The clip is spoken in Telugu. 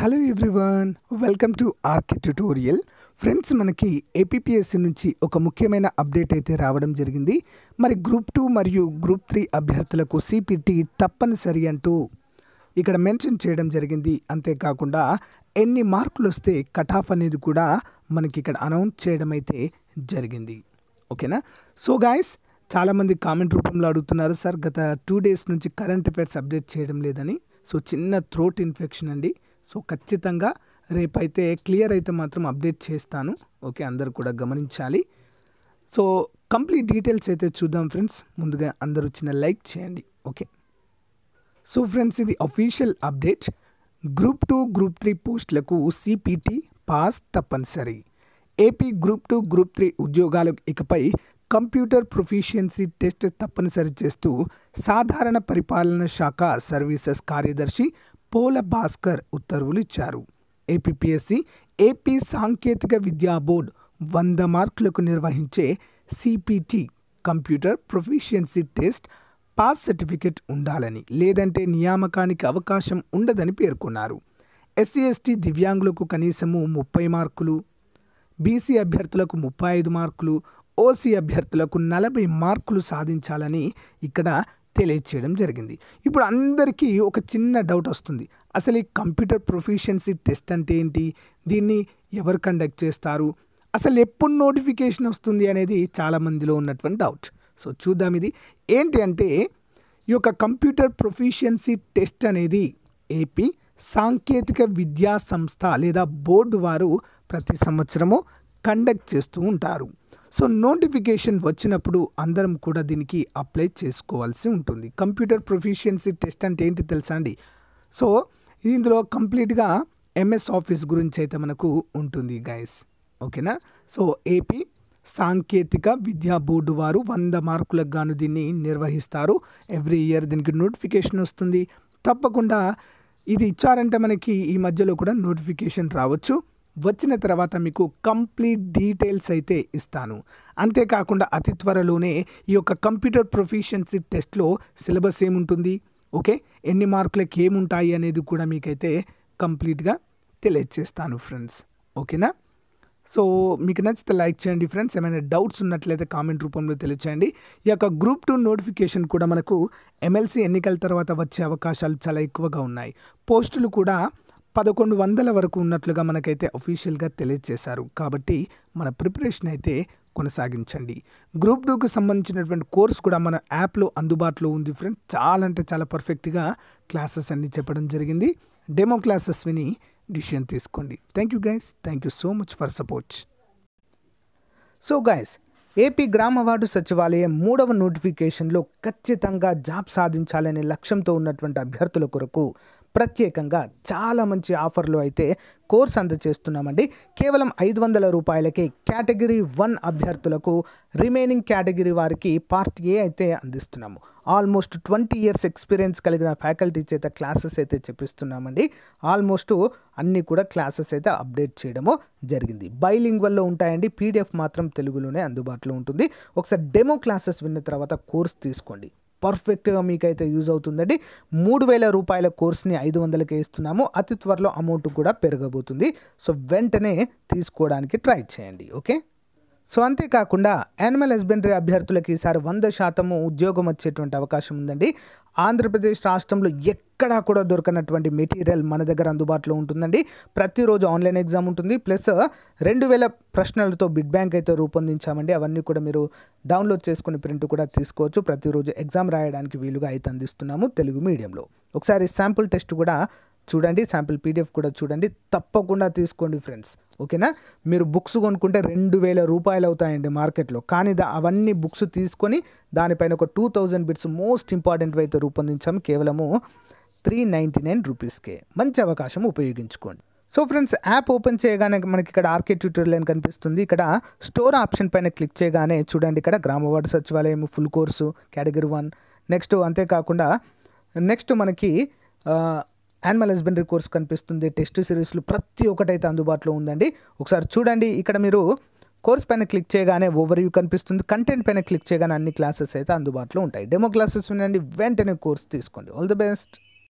hello everyone welcome to RK tutorial friends మనకి ఏపీఎస్సి నుంచి ఒక ముఖ్యమైన అప్డేట్ అయితే రావడం జరిగింది మరి గ్రూప్ టూ మరియు గ్రూప్ త్రీ అభ్యర్థులకు సిపిటి తప్పనిసరి అంటూ ఇక్కడ మెన్షన్ చేయడం జరిగింది అంతేకాకుండా ఎన్ని మార్కులు వస్తే కట్ ఆఫ్ అనేది కూడా మనకి ఇక్కడ అనౌన్స్ చేయడం అయితే జరిగింది ఓకేనా సో గాయస్ చాలామంది కామెంట్ రూపంలో అడుగుతున్నారు సార్ గత టూ డేస్ నుంచి కరెంట్ అఫైర్స్ అప్డేట్ చేయడం లేదని సో చిన్న థ్రోట్ ఇన్ఫెక్షన్ అండి సో ఖచ్చితంగా రేపైతే క్లియర్ అయితే మాత్రం అప్డేట్ చేస్తాను ఓకే అందరు కూడా గమనించాలి సో కంప్లీట్ డీటెయిల్స్ అయితే చూద్దాం ఫ్రెండ్స్ ముందుగా అందరూ చిన్న లైక్ చేయండి ఓకే సో ఫ్రెండ్స్ ఇది official update group two group three పోస్టులకు సిపిటి పాస్ తప్పనిసరి AP group two group three ఉద్యోగాలకు ఇకపై కంప్యూటర్ ప్రొఫిషియన్సీ టెస్ట్ తప్పనిసరి చేస్తూ సాధారణ పరిపాలన శాఖ సర్వీసెస్ కార్యదర్శి పోల భాస్కర్ ఉత్తర్వులు ఇచ్చారు ఏపీఎస్సి ఏపీ సాంకేతిక విద్యా బోర్డ్ వంద మార్కులకు నిర్వహించే CPT computer proficiency test pass certificate ఉండాలని లేదంటే నియామకానికి అవకాశం ఉండదని పేర్కొన్నారు ఎస్సీ ఎస్టీ దివ్యాంగులకు కనీసము ముప్పై మార్కులు బీసీ అభ్యర్థులకు ముప్పై ఐదు మార్కులు ఓసీ అభ్యర్థులకు నలభై మార్కులు సాధించాలని ఇక్కడ తెలియచేయడం జరిగింది ఇప్పుడు అందరికీ ఒక చిన్న డౌట్ వస్తుంది అసలు ఈ కంప్యూటర్ ప్రొఫిషియన్సీ టెస్ట్ అంటే ఏంటి దీన్ని ఎవరు కండక్ట్ చేస్తారు అసలు ఎప్పుడు నోటిఫికేషన్ వస్తుంది అనేది చాలామందిలో ఉన్నటువంటి డౌట్ సో చూద్దాం ఇది ఏంటి అంటే ఈ యొక్క కంప్యూటర్ ప్రొఫిషియన్సీ టెస్ట్ అనేది ఏపీ సాంకేతిక విద్యా సంస్థ లేదా బోర్డు వారు ప్రతి సంవత్సరము కండక్ట్ చేస్తూ ఉంటారు సో నోటిఫికేషన్ వచ్చినప్పుడు అందరం కూడా దీనికి అప్లై చేసుకోవాల్సి ఉంటుంది కంప్యూటర్ ప్రొఫిషియన్సీ టెస్ట్ అంటే ఏంటి తెలుసా అండి సో ఇందులో కంప్లీట్గా ఎంఎస్ ఆఫీస్ గురించి అయితే మనకు ఉంటుంది గైస్ ఓకేనా సో ఏపీ సాంకేతిక విద్యా బోర్డు వారు వంద మార్కులకు గాను దీన్ని నిర్వహిస్తారు ఎవ్రీ ఇయర్ దీనికి నోటిఫికేషన్ వస్తుంది తప్పకుండా ఇది ఇచ్చారంటే మనకి ఈ మధ్యలో కూడా నోటిఫికేషన్ రావచ్చు వచ్చిన తర్వాత మీకు కంప్లీట్ డీటెయిల్స్ అయితే ఇస్తాను అంతేకాకుండా అతి త్వరలోనే ఈ యొక్క కంప్యూటర్ ప్రొఫిషియన్సీ టెస్ట్లో సిలబస్ ఏముంటుంది ఓకే ఎన్ని మార్కులకి ఏముంటాయి అనేది కూడా మీకైతే కంప్లీట్గా తెలియజేస్తాను ఫ్రెండ్స్ ఓకేనా సో మీకు నచ్చితే లైక్ చేయండి ఫ్రెండ్స్ ఏమైనా డౌట్స్ ఉన్నట్లయితే కామెంట్ రూపంలో తెలియచేయండి ఈ యొక్క గ్రూప్ టూ నోటిఫికేషన్ కూడా మనకు ఎమ్మెల్సీ ఎన్నికల తర్వాత వచ్చే అవకాశాలు చాలా ఎక్కువగా ఉన్నాయి పోస్టులు కూడా పదకొండు వందల వరకు ఉన్నట్లుగా మనకైతే అఫీషియల్గా తెలియజేశారు కాబట్టి మన ప్రిపరేషన్ అయితే కొనసాగించండి గ్రూప్ టూకి సంబంధించినటువంటి కోర్స్ కూడా మన యాప్లో అందుబాటులో ఉంది ఫ్రెండ్స్ చాలా అంటే చాలా పర్ఫెక్ట్గా క్లాసెస్ అన్నీ చెప్పడం జరిగింది డెమో క్లాసెస్ విని డిసిషన్ తీసుకోండి thank you guys thank you so much for support so guys AP Grama ward Sachivalayam మూడవ నోటిఫికేషన్లో ఖచ్చితంగా జాబ్ సాధించాలనే లక్ష్యంతో ఉన్నటువంటి అభ్యర్థుల కొరకు ప్రత్యేకంగా చాలా మంచి ఆఫర్లు అయితే కోర్స్ అందజేస్తున్నామండి కేవలం ఐదు వందల రూపాయలకే కేటగిరీ వన్ అభ్యర్థులకు రిమైనింగ్ కేటగిరీ వారికి పార్ట్ ఏ అయితే అందిస్తున్నాము ఆల్మోస్ట్ ట్వంటీ ఇయర్స్ ఎక్స్పీరియన్స్ కలిగిన ఫ్యాకల్టీ చేత క్లాసెస్ అయితే చెప్పిస్తున్నామండి ఆల్మోస్ట్ అన్నీ కూడా క్లాసెస్ అయితే అప్డేట్ చేయడము జరిగింది బైలింగ్వల్లో ఉంటాయండి పీడిఎఫ్ మాత్రం తెలుగులోనే అందుబాటులో ఉంటుంది ఒకసారి డెమో క్లాసెస్ విన్న తర్వాత కోర్స్ తీసుకోండి పర్ఫెక్ట్గా మీకైతే యూజ్ అవుతుందండి మూడు వేల రూపాయల కోర్స్ని ఐదు వందలకే ఇస్తున్నాము అతి త్వరలో అమౌంట్ కూడా పెరగబోతుంది సో వెంటనే తీసుకోవడానికి ట్రై చేయండి ఓకే సో అంతేకాకుండా యానిమల్ హస్బెండరీ అభ్యర్థులకి ఈసారి వంద శాతము ఉద్యోగం వచ్చేటువంటి అవకాశం ఉందండి ఆంధ్రప్రదేశ్ రాష్ట్రంలో ఎక్కడా కూడా దొరకనటువంటి మెటీరియల్ మన దగ్గర అందుబాటులో ఉంటుందండి ప్రతిరోజు ఆన్లైన్ ఎగ్జామ్ ఉంటుంది ప్లస్ రెండు వేల ప్రశ్నలతో బిడ్ బ్యాంక్ అయితే రూపొందించామండి అవన్నీ కూడా మీరు డౌన్లోడ్ చేసుకుని ప్రింట్ కూడా తీసుకోవచ్చు ప్రతిరోజు ఎగ్జామ్ రాయడానికి వీలుగా అయితే అందిస్తున్నాము తెలుగు మీడియంలో ఒకసారి శాంపుల్ టెస్ట్ కూడా చూడండి శాంపిల్ పీడిఎఫ్ కూడా చూడండి తప్పకుండా తీసుకోండి ఫ్రెండ్స్ ఓకేనా మీరు బుక్స్ కొనుక్కుంటే రెండు వేల రూపాయలు అవుతాయండి మార్కెట్లో కానీ దా అవన్నీ బుక్స్ తీసుకొని దానిపైన ఒక two thousand bits most important అయితే రూపొందించాము కేవలము త్రీ నైంటీ నైన్ రూపీస్కే మంచి అవకాశం ఉపయోగించుకోండి సో ఫ్రెండ్స్ యాప్ ఓపెన్ చేయగానే మనకి ఇక్కడ ఆర్కే ట్యూటోరియల్ అని కనిపిస్తుంది ఇక్కడ స్టోర్ ఆప్షన్ పైన క్లిక్ చేయగానే చూడండి ఇక్కడ Grama ward Sachivalayam full course category one next అంతేకాకుండా నెక్స్ట్ మనకి యానిమల్ హస్బెండరీ కోర్స్ కనిపిస్తుంది టెస్ట్ సిరీస్లు ప్రతి ఒక్కటైతే అందుబాటులో ఉందండి ఒకసారి చూడండి ఇక్కడ మీరు కోర్స్ పైన క్లిక్ చేయగానే ఓవర్ వ్యూ కనిపిస్తుంది కంటెంట్ పైన క్లిక్ చేయగానే అన్ని క్లాసెస్ అయితే అందుబాటులో ఉంటాయి డెమో క్లాసెస్ వినండి వెంటనే కోర్స్ తీసుకోండి ఆల్ ది బెస్ట్